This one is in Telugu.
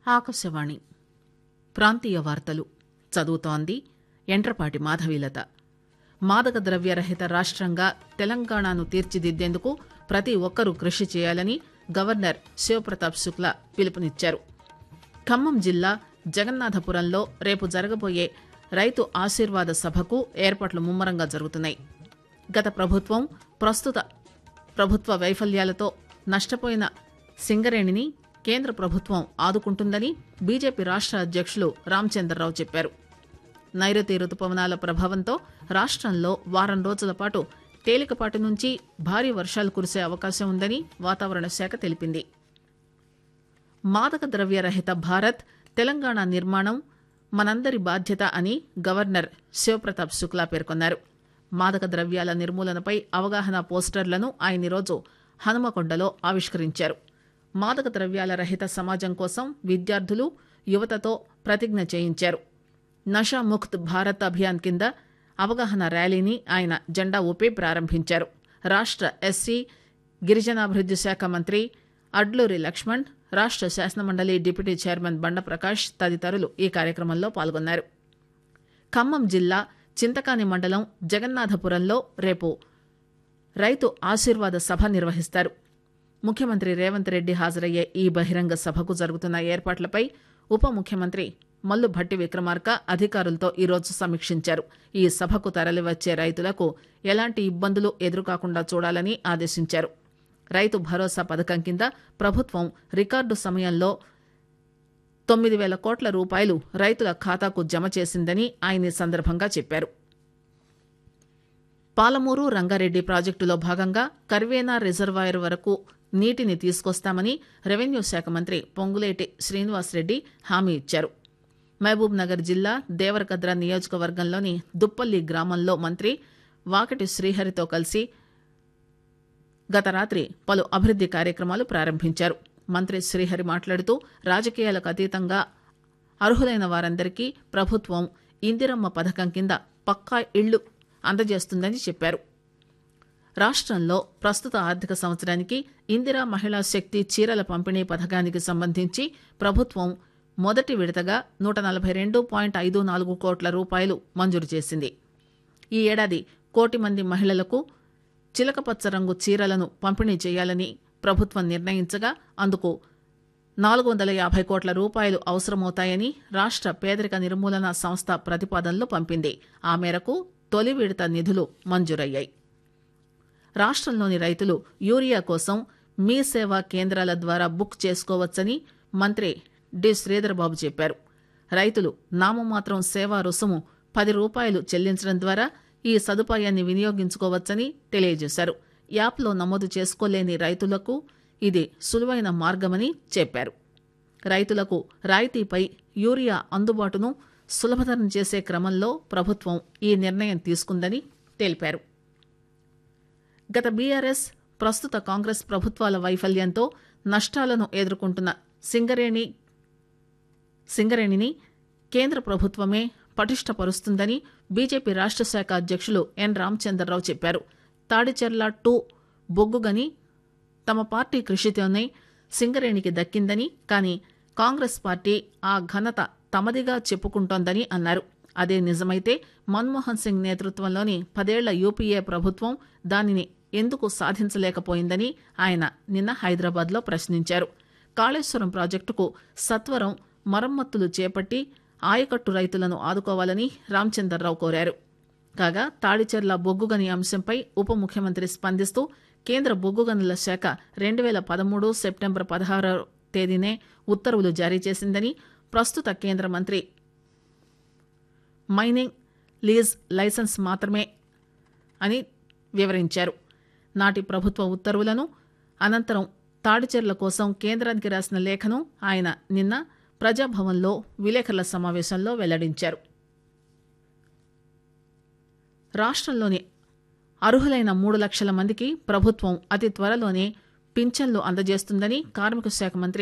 ఆకాశవాణి ప్రాంతీయ వార్తలు చదువుతోంది ఎంట్రపాటి మాధవీలత మాదక ద్రవ్యరహిత రాష్టంగా తెలంగాణను తీర్చిదిద్దేందుకు ప్రతి ఒక్కరూ కృషి చేయాలని గవర్నర్ శివప్రతాప్ శుక్లా పిలుపునిచ్చారు ఖమ్మం జిల్లా జగన్నాథపురంలో రేపు జరగబోయే రైతు ఆశీర్వాద సభకు ఏర్పాట్లు ముమ్మరంగా జరుగుతున్నాయి గత ప్రభుత్వం ప్రస్తుత ప్రభుత్వ వైఫల్యాలతో నష్టపోయిన సింగరేణిని కేంద్ర ప్రభుత్వం ఆదుకుంటుందని బీజేపీ రాష్ట అధ్యక్షులు రామచంద్రరావు చెప్పారు నైరుతి రుతుపవనాల ప్రభావంతో రాష్టంలో వారం రోజుల పాటు తేలికపాటి నుంచి భారీ వర్షాలు కురిసే అవకాశం ఉందని వాతావరణ శాఖ తెలిపింది మాదక ద్రవ్య రహిత భారత్ తెలంగాణ నిర్మాణం మనందరి బాధ్యత అని గవర్నర్ శివప్రతాప్ శుక్లా పేర్కొన్నారు మాదక ద్రవ్యాల నిర్మూలనపై అవగాహన పోస్టర్లను ఆయన ఈరోజు హనుమకొండలో ఆవిష్కరించారు మాదక ద్రవ్యాల రహిత సమాజం కోసం విద్యార్థులు యువతతో ప్రతిజ్ఞ చేయించారు నషా ముక్త్ భారత్ అభియాన్ కింద అవగాహన ర్యాలీని ఆయన జెండా ఊపి ప్రారంభించారు రాష్ట ఎస్సీ గిరిజనాభివృద్ది శాఖ మంత్రి అడ్లూరి లక్ష్మణ్ రాష్ట శాసనమండలి డిప్యూటీ చైర్మన్ బండ ప్రకాష్ తదితరులు ఈ కార్యక్రమంలో పాల్గొన్నారు ఖమ్మం జిల్లా చింతకాని మండలం జగన్నాథపురంలో రేపు రైతు ఆశీర్వాద సభ నిర్వహిస్తారు ముఖ్యమంత్రి రేవంత్ రెడ్డి హాజరయ్యే ఈ బహిరంగ సభకు జరుగుతున్న ఏర్పాట్లపై ఉప ముఖ్యమంత్రి మల్లు భట్టి విక్రమార్క అధికారులతో ఈరోజు సమీక్షించారు ఈ సభకు తరలివచ్చే రైతులకు ఎలాంటి ఇబ్బందులు ఎదురుకాకుండా చూడాలని ఆదేశించారు రైతు భరోసా పథకం కింద ప్రభుత్వం రికార్డు సమయంలో తొమ్మిది వేల కోట్ల రూపాయలు రైతుల ఖాతాకు జమ చేసిందని ఆయన ఈ సందర్భంగా చెప్పారు పాలమూరు రంగారెడ్డి ప్రాజెక్టులో భాగంగా కర్వేనా రిజర్వాయర్ వరకు నీటిని తీసుకొస్తామని రెవెన్యూ శాఖ మంత్రి పొంగులేటి శ్రీనివాసరెడ్డి హామీ ఇచ్చారు మహబూబ్ నగర్ జిల్లా దేవరకద్ర నియోజకవర్గంలోని దుప్పల్లి గ్రామంలో మంత్రి వాకటి శ్రీహరితో కలిసి గత రాత్రి పలు అభివృద్ది కార్యక్రమాలు ప్రారంభించారు మంత్రి శ్రీహరి మాట్లాడుతూ రాజకీయాలకు అతీతంగా అర్హులైన వారందరికీ ప్రభుత్వం ఇందిరమ్మ పథకం కింద పక్కా ఇళ్లు అందజేస్తుందని చెప్పారు రాష్టంలో ప్రస్తుత ఆర్థిక సంవత్సరానికి ఇందిరా మహిళా శక్తి చీరల పంపిణీ పథకానికి సంబంధించి ప్రభుత్వం మొదటి విడతగా నూట నలభై రెండు పాయింట్ ఐదు నాలుగు కోట్ల రూపాయలు మంజూరు చేసింది ఈ ఏడాది కోటి మంది మహిళలకు చిలకపచ్చ రంగు చీరలను పంపిణీ చేయాలని ప్రభుత్వం నిర్ణయించగా అందుకు నాలుగు వందల యాభై కోట్ల రూపాయలు అవసరమవుతాయని రాష్ట పేదరిక నిర్మూలన సంస్థ ప్రతిపాదనలు పంపింది ఆ మేరకు తొలి విడత నిధులు మంజూరయ్యాయి రాష్టంలోని రైతులు యూరియా కోసం మీ సేవా కేంద్రాల ద్వారా బుక్ చేసుకోవచ్చని మంత్రి డి శ్రీధర్బాబు చెప్పారు రైతులు నామమాత్రం సేవా రుసుము పది రూపాయలు చెల్లించడం ద్వారా ఈ సదుపాయాన్ని వినియోగించుకోవచ్చని తెలియజేశారు యాప్లో నమోదు చేసుకోలేని రైతులకు ఇది సులువైన మార్గమని చెప్పారు రైతులకు రాయితీపై యూరియా అందుబాటును సులభతరం చేసే క్రమంలో ప్రభుత్వం ఈ నిర్ణయం తీసుకుందని తెలిపారు గత బీఆర్ఎస్ ప్రస్తుత కాంగ్రెస్ ప్రభుత్వాల వైఫల్యంతో నష్టాలను ఎదుర్కొంటున్న సింగరేణి సింగరేణిని కేంద్ర ప్రభుత్వమే పటిష్టపరుస్తుందని బీజేపీ రాష్ట శాఖ అధ్యక్షులు ఎన్ రామచంద్రరావు చెప్పారు తాడిచెర్ల టూ బొగ్గుగని తమ పార్టీ కృషితోనే సింగరేణికి దక్కిందని కానీ కాంగ్రెస్ పార్టీ ఆ ఘనత తమదిగా చెప్పుకుంటోందని అన్నారు అదే నిజమైతే మన్మోహన్ సింగ్ నేతృత్వంలోని పదేళ్ల యూపీఏ ప్రభుత్వం దానిని ఎందుకు సాధించలేకపోయిందని ఆయన నిన్న హైదరాబాద్లో ప్రశ్నించారు కాళేశ్వరం ప్రాజెక్టుకు సత్వరం మరమ్మతులు చేపట్టి ఆయకట్టు రైతులను ఆదుకోవాలని రామచందర్రావు కోరారు కాగా తాడిచెర్ల బొగ్గుగని అంశంపై ఉప ముఖ్యమంత్రి స్పందిస్తూ కేంద్ర బొగ్గు గనుల శాఖ రెండు వేల పదమూడు సెప్టెంబర్ పదహారో తేదీనే ఉత్తర్వులు జారీ చేసిందని ప్రస్తుత కేంద్ర మంత్రి మైనింగ్ లీజ్ లైసెన్స్ మాత్రమే అని వివరించారు నాటి ప్రభుత్వ ఉత్తర్వులను అనంతరం తాడిచెర్ల కోసం కేంద్రానికి రాసిన లేఖను ఆయన నిన్న ప్రజాభవన్లో విలేకరుల సమావేశంలో వెల్లడించారు రాష్ట్రంలోని అర్హులైన మూడు లక్షల మందికి ప్రభుత్వం అతి త్వరలోనే పింఛన్లు అందజేస్తుందని కార్మిక శాఖ మంత్రి